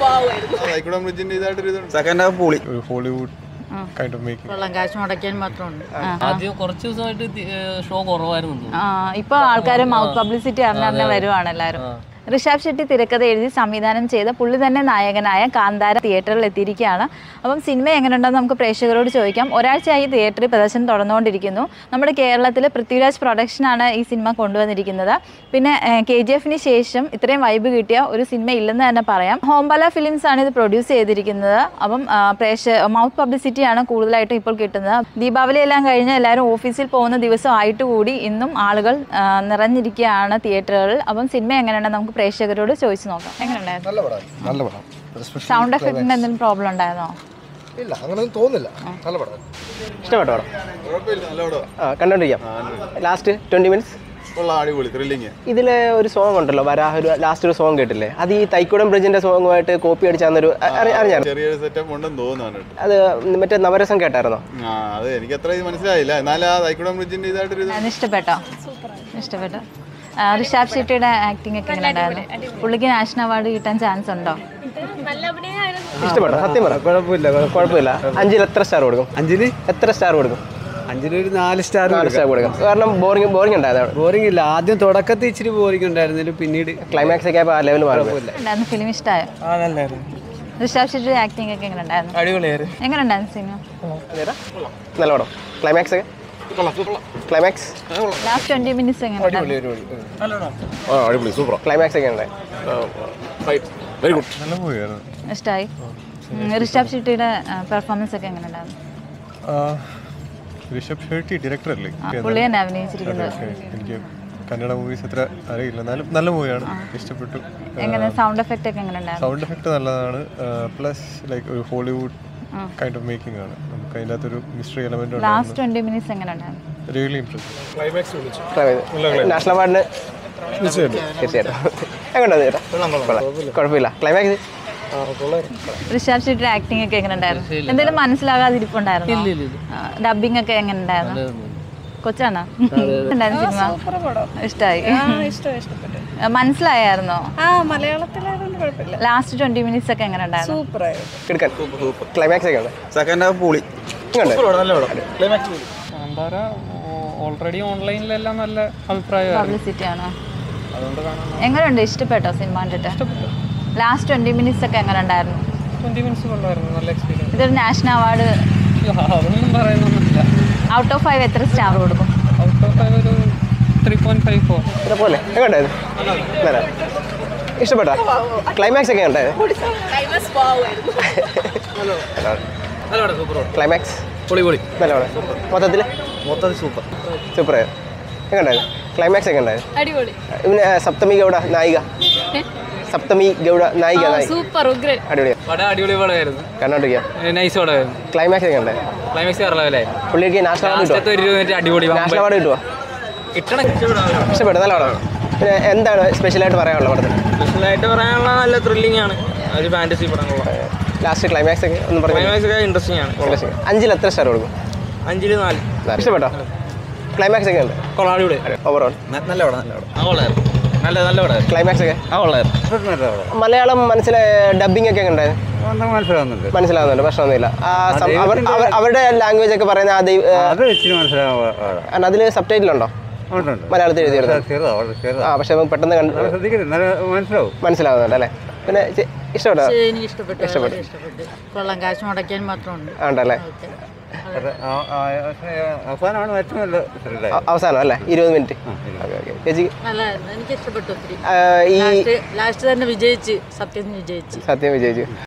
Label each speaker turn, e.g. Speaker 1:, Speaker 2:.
Speaker 1: പാവമായിരുന്നു
Speaker 2: സൈക്കുളം ബ്രിഡ്ജിന്റെ ഇതായിട്ടൊരു ഇതുണ്ട്
Speaker 3: second half പൊളി
Speaker 2: ഒരു ഹോളിവുഡ് കൈൻഡ് ഓഫ് മേക്കിംഗ്
Speaker 1: വെള്ളം കാശ് മുടക്കാൻ മാത്രമുണ്ട്
Speaker 4: ആദ്യം കുറച്ച് ദിവസമായിട്ട് ഷോ കുറവായിരുന്നു എന്ന് തോന്നുന്നു.
Speaker 5: ആ ഇപ്പൊ ആൾക്കാർ മൗത്ത് പബ്ലിസിറ്റി അറിഞ്ഞറിഞ്ഞ് വരുവാണ് എല്ലാവരും ഋഷഭ് ഷെട്ടി തിരക്കഥ എഴുതി സംവിധാനം ചെയ്ത പുള്ളി തന്നെ നായകനായ കാന്താര തിയേറ്ററിൽ എത്തിയിരിക്കുകയാണ് അപ്പം സിനിമ എങ്ങനെയുണ്ടെന്ന് നമുക്ക് പ്രേക്ഷകരോട് ചോദിക്കാം ഒരാഴ്ചയായി തിയേറ്ററിൽ പ്രദർശനം തുടർന്നുകൊണ്ടിരിക്കുന്നു നമ്മുടെ കേരളത്തിൽ പൃഥ്വിരാജ് പ്രൊഡക്ഷനാണ് ഈ സിനിമ കൊണ്ടുവന്നിരിക്കുന്നത് പിന്നെ കെ ജി എഫിന് ശേഷം ഇത്രയും വൈബ് കിട്ടിയ ഒരു സിനിമ ഇല്ലെന്ന് തന്നെ പറയാം ഹോംബല ഫിലിംസ് ആണ് ഇത് പ്രൊഡ്യൂസ് ചെയ്തിരിക്കുന്നത് അപ്പം ആ, പ്രേക്ഷ മൗത്ത് പബ്ലിസിറ്റിയാണ് കൂടുതലായിട്ടും ഇപ്പോൾ കിട്ടുന്നത് ദീപാവലി എല്ലാം കഴിഞ്ഞ് എല്ലാവരും ഓഫീസിൽ പോകുന്ന ദിവസം ആയിട്ട് കൂടി ഇന്നും ആളുകൾ ആ, നിറഞ്ഞിരിക്കുകയാണ് തിയേറ്ററുകളിൽ അപ്പം സിനിമ എങ്ങനെയുണ്ടെന്ന് നമുക്ക് പ്രേക്ഷകരോട് ചോദിച്ചു നോക്കാം എങ്ങനെയുണ്ടായിരുന്നു
Speaker 6: നല്ല പടം നല്ല പടം
Speaker 5: സൗണ്ട് എഫക്റ്റിന് എന്തെങ്കിലും പ്രോബ്ലം ഉണ്ടായിരുന്നോ
Speaker 6: ഇല്ല അങ്ങനെയൊന്നും തോന്നില്ല നല്ല പടം
Speaker 7: ഇഷ്ടപ്പെട്ടോ പടം
Speaker 2: കുഴപ്പമില്ല നല്ല പടം
Speaker 7: ആ കണ്ടോണ്ടിരിക്കാം ലാസ്റ്റ് ട്വൻറ്റി മിനിറ്റ്സ്
Speaker 2: കൊള്ളാം അടിപൊളി ത്രില്ലിങ്
Speaker 7: ഇതിൽ ഒരു സോങ് ഉണ്ടല്ലോ വരാഹ ഒരു ലാസ്റ്റ് ഒരു സോങ് കേട്ടില്ലേ അത് ഈ തൈക്കുടം ബ്രിഡ്ജിന്റെ സോങ്ങുമായിട്ട് കോപ്പി അടിച്ചാന്നൊരു അറിഞ്ഞായിരുന്നു
Speaker 2: ചെറിയൊരു സെറ്റപ്പ് ഉണ്ടെന്ന് തോന്നുന്നു കേട്ടോ
Speaker 7: അത് മറ്റേ നവരസം കേട്ടായിരുന്നോ
Speaker 2: ആ അത് എനിക്ക് അത്ര ഇത് മനസ്സിലായില്ല എന്നാലും ആ സൈക്കുളം ബ്രിഡ്ജിന്റെ ഇതായിട്ടൊരു ഇത്
Speaker 5: അത് ഇഷ്ടപ്പെട്ടോ ഇഷ്ടപ്പെട്ടു ആ, ഋഷഭ് ഷെട്ടിയുടെ ആക്ടിംഗ് ഒക്കെ എങ്ങനെ ഉണ്ടായിരുന്നു പുള്ളിക്ക് നാഷണൽ അവാർഡ് കിട്ടാൻ ചാൻസ് ഉണ്ടോ
Speaker 7: ഇഷ്ടപ്പെട്ടോ സത്യം പറ
Speaker 3: കുഴപ്പമില്ല
Speaker 7: കുഴപ്പമില്ല അഞ്ചിൽ എത്ര സ്റ്റാർ കൊടുക്കും
Speaker 3: അഞ്ചിന്
Speaker 7: എത്ര സ്റ്റാർ കൊടുക്കും
Speaker 3: അഞ്ചിന് ഒരു നാല് സ്റ്റാർ
Speaker 7: നാല് സ്റ്റാർ കൊടുക്കും കാരണം ബോറിംഗ് ബോറിംഗ് ഉണ്ടായിരുന്നു അവിടെ
Speaker 3: ബോറിംഗ് ഇല്ല ആദ്യം തുടക്കത്തിൽ ഇച്ചിരി ബോറിംഗ് ഉണ്ടായിരുന്നില്ല പിന്നീട്
Speaker 7: ക്ലൈമാക്സ് ഒക്കെ ആയപ്പോൾ ആ ലെവൽ മാറും
Speaker 5: ഉണ്ടായിരുന്നു ഫിലിം ഇഷ്ടമായോ
Speaker 3: ആ നല്ലായിരുന്നു
Speaker 5: ഋഷഭ് ഷെട്ടിയുടെ ആക്ടിംഗ് ഒക്കെ എങ്ങനെ ഉണ്ടായിരുന്നു
Speaker 3: അടിപൊളിയായിരുന്നു
Speaker 5: എങ്ങനെ ഉണ്ടായിരുന്നു സിനിമ
Speaker 7: നല്ല പടം ക്ലൈമാക്സ് ഒക്കെ ക്ലൈമാക്സ്
Speaker 5: ലാസ്റ്റ് ട്വന്റി മിനിറ്റ്സ് എങ്ങനെ ഉണ്ടായിരുന്നു
Speaker 6: അടിപൊളി സൂപ്പർ
Speaker 7: ക്ലൈമാക്സ് ഒക്കെ ഉണ്ട്
Speaker 6: വെരി ഗുഡ്
Speaker 2: നല്ല മൂവിയായിരുന്നു
Speaker 5: ഇഷ്ടമായി ഋഷഭ് ഷെട്ടിയുടെ പെർഫോമൻസ് ഒക്കെ എങ്ങനെ ഉണ്ടായിരുന്നു
Speaker 2: ഋഷഭ് ഷെട്ടി ഡയറക്ടർ അല്ലേ
Speaker 5: ആ, പുള്ളി തന്നെ അഭിനയിച്ചിരിക്കുന്നത്
Speaker 2: എനിക്ക് കന്നഡ മൂവീസ് അത്ര അറിയില്ല എന്നാലും നല്ല മൂവിയാണ് ഇഷ്ടപ്പെട്ടു
Speaker 5: എങ്ങനെ സൗണ്ട് എഫക്റ്റ് ഒക്കെ എങ്ങനെ ഉണ്ടായിരുന്നു
Speaker 2: സൗണ്ട് എഫക്റ്റ് നല്ലതാണ് പ്ലസ് ലൈക്ക് ഒരു ഹോളിവുഡ് കൈൻഡ് ഓഫ് മേക്കിംഗ് ആണ് നമുക്ക് അതിൻ്റെ അകത്തൊരു mystery element
Speaker 5: last twenty minutes എങ്ങനെ ഉണ്ടായിരുന്നു
Speaker 2: റിയലി ഇംപ്രസീവ്
Speaker 7: നാഷണൽ അവാർഡിന് തീർച്ചയായിട്ടും എങ്ങനെയുണ്ട് ചേട്ടാ കുഴപ്പമില്ല ക്ലൈമാക്സ്
Speaker 5: ഋഷഭ് ഷെട്ടിയുടെ ആക്ടിംഗ് ഒക്കെ എങ്ങനെ ഉണ്ടായിരുന്നു എന്തെങ്കിലും മനസ്സിലാകാതിരിപ്പുണ്ടായിരുന്നു ഡബിങ് ഒക്കെ എങ്ങനെ ഉണ്ടായിരുന്നു കൊച്ചാണോ ഉണ്ടായിരുന്നു സിനിമ ഇഷ്ടമായി മനസ്സിലായായിരുന്നോ
Speaker 1: ആ മലയാളത്തിലായതുകൊണ്ട് കുഴപ്പമില്ല
Speaker 5: ലാസ്റ്റ് ട്വന്റി മിനിറ്റ്സ് ഒക്കെ എങ്ങനെ ഉണ്ടായിരുന്നു
Speaker 1: സൂപ്പറായിരുന്നു
Speaker 7: എടുക്കാൻ ക്ലൈമാക്സ് ഒക്കെ ഉണ്ട്
Speaker 3: സെക്കൻഡ് ഹാഫ് പൊളി
Speaker 7: ഇങ്ങോട്ട്
Speaker 4: കാന്താര ഓൾറെഡി ഓൺലൈനിലെല്ലാം നല്ല അഭിപ്രായമാണ്
Speaker 5: പബ്ലിസിറ്റി ആണോ എങ്ങനെയുണ്ട് ഇഷ്ടപ്പെട്ടോ സിനിമ കണ്ടിട്ട് ലാസ്റ്റ് ട്വന്റി മിനിറ്റ്സ് ഒക്കെ എങ്ങനെ ഉണ്ടായിരുന്നു
Speaker 4: ട്വൻറ്റി മിനിറ്റ്സ് കൊള്ളായിരുന്നു നല്ല എക്സ്പീരിയൻസ്
Speaker 5: ഇതൊരു നാഷണൽ അവാർഡ്
Speaker 4: അതൊന്നും പറയുന്നൊന്നുമില്ല
Speaker 5: ഔട്ട് ഓഫ് ഫൈവ് എത്ര സ്റ്റാർ കൊടുക്കും
Speaker 4: ഔട്ട് ഓഫ് ഫൈവ് ഒരു ത്രീ പോയിന്റ് ഫൈവ് ഫോർ
Speaker 7: ഇത്ര പോലെ എങ്ങോട്ടായിരുന്നു നല്ല ഇഷ്ടപ്പെട്ടോ ക്ലൈമാക്സ് ഒക്കെ ഉണ്ടായത് ക്ലൈമാക്സ്
Speaker 3: പൊളി പൊളി
Speaker 7: നല്ല പടം മൊത്തത്തിൽ
Speaker 3: മൊത്തത്തിൽ സൂപ്പർ
Speaker 7: സൂപ്പർ ആയിരുന്നു എങ്ങനെയുണ്ടായിരുന്നു ക്ലൈമാക്സ് ഒക്കെ ഉണ്ടായിരുന്നു
Speaker 1: അടിപൊളി
Speaker 7: പിന്നെ സപ്തമി ഗൗഡ നായിക സപ്തമി ഗൗഡ നായിക നായിക
Speaker 1: സൂപ്പർ ഉഗ്രൻ
Speaker 7: അടിപൊളിയാണ്
Speaker 4: പടം അടിപൊളി പടമായിരുന്നു
Speaker 7: കണ്ടോണ്ടിരിക്കാം
Speaker 4: നൈസ് പടമായിരുന്നു
Speaker 7: ക്ലൈമാക്സ് ഒക്കെ ഉണ്ടായിരുന്നു
Speaker 4: ക്ലൈമാക്സ് വേറെ ലെവലായിരുന്നു
Speaker 7: പുള്ളിക്ക് നാഷണൽ അവാർഡ്
Speaker 4: ലാസ്റ്റത്തെ
Speaker 7: കിട്ടുമോ
Speaker 4: ഒരു മിനിറ്റ് അടിപൊളി
Speaker 7: നാഷണൽ അവാർഡ് കിട്ടുമോ
Speaker 4: കിട്ടണം
Speaker 7: ഇഷ്ടപ്പെട്ടു നല്ല പടമാണ് പിന്നെ എന്താണ് സ്പെഷ്യലായിട്ട് പറയാനുള്ളത് പടത്തിൽ
Speaker 4: സ്പെഷ്യലായിട്ട് പറയാനുള്ള നല്ല ത്രില്ലിംഗ് ആണ് ഒരു ഫാന്റസി പടങ്ങളുള്ള
Speaker 7: ലാസ്റ്റ് ക്ലൈമാക്സ് ഒക്കെ ഒന്ന് പറഞ്ഞു
Speaker 4: ക്ലൈമാക്സ് ഒക്കെ ഇൻട്രസ്റ്റിംഗ് ആണ്
Speaker 7: അഞ്ചിൽ എത്ര സ്റ്റാർ കൊടുക്കും
Speaker 4: അഞ്ചില് നാല്
Speaker 7: ഇഷ്ടപ്പെട്ടോ ക്ലൈമാക്സ് ഒക്കെ ഉണ്ട്
Speaker 4: കൊള്ളാം അടിപൊളി
Speaker 7: ഓവറോൾ
Speaker 3: നല്ല പടം നല്ല പടം
Speaker 4: ആ കൊള്ളായിരുന്നു നല്ല നല്ല പടമായിരുന്നു
Speaker 7: ക്ലൈമാക്സ് ഒക്കെ
Speaker 4: ആ കൊള്ളായിരുന്നു
Speaker 7: മലയാളം മനസ്സിലെ ഡബിങ് ഒക്കെ ഉണ്ടായത്
Speaker 3: മനസ്സിലാവുന്നുണ്ട്
Speaker 7: മനസ്സിലാവുന്നുണ്ട് പ്രശ്നമൊന്നുമില്ല ആ സം- അവർ- അവർ- അവരുടെ ലാംഗ്വേജ് ഒക്കെ പറയുന്ന ആ ദൈവ
Speaker 3: അത് ഇച്ചിരി മനസ്സിലാവും
Speaker 7: അതിൽ സബ് ടൈറ്റിൽ ഉണ്ടോ മലയാളത്തിൽ എഴുതിയിരുന്നു
Speaker 3: ചെറുതാ വളരെ ചെറുതാ
Speaker 7: ആ പക്ഷെ നമുക്ക് പെട്ടെന്ന് കണ്ട്
Speaker 3: ശ്രദ്ധിക്കരുത് നല്ല മനസ്സിലാവും
Speaker 7: മനസ്സിലാവുന്നുണ്ട് അല്ലേ പിന്നെ ചെ- ഇഷ്ടപ്പെട്ടോ
Speaker 1: എനിക്ക് ഇഷ്ടപ്പെട്ടു വളരെ ഇഷ്ടപ്പെട്ടു കൊള്ളാം കാശ് മുടക്കാൻ മാത്രമുണ്ട്
Speaker 7: ഉണ്ടല്ലേ
Speaker 3: അത് ആ- ആ- പക്ഷേ അവസാനമാണ് ഏറ്റവും നല്ല ത്രില്ലായി
Speaker 7: അ- അവസാനം അല്ലേ ഇരുപത് മിനിറ്റ് ഓക്കെ ഓക്കെ ചേച്ചി
Speaker 1: നല്ലതായിരുന്നു എനിക്ക് ഇഷ്ടപ്പെട്ടു ഒത്തിരി
Speaker 7: ആ, ഈ
Speaker 1: ലാസ്റ്റ് ലാസ്റ്റ് തന്നെ വിജയിച്ച് സത്യം വിജയിച്ച്
Speaker 7: സത്യം വിജയിച്ചു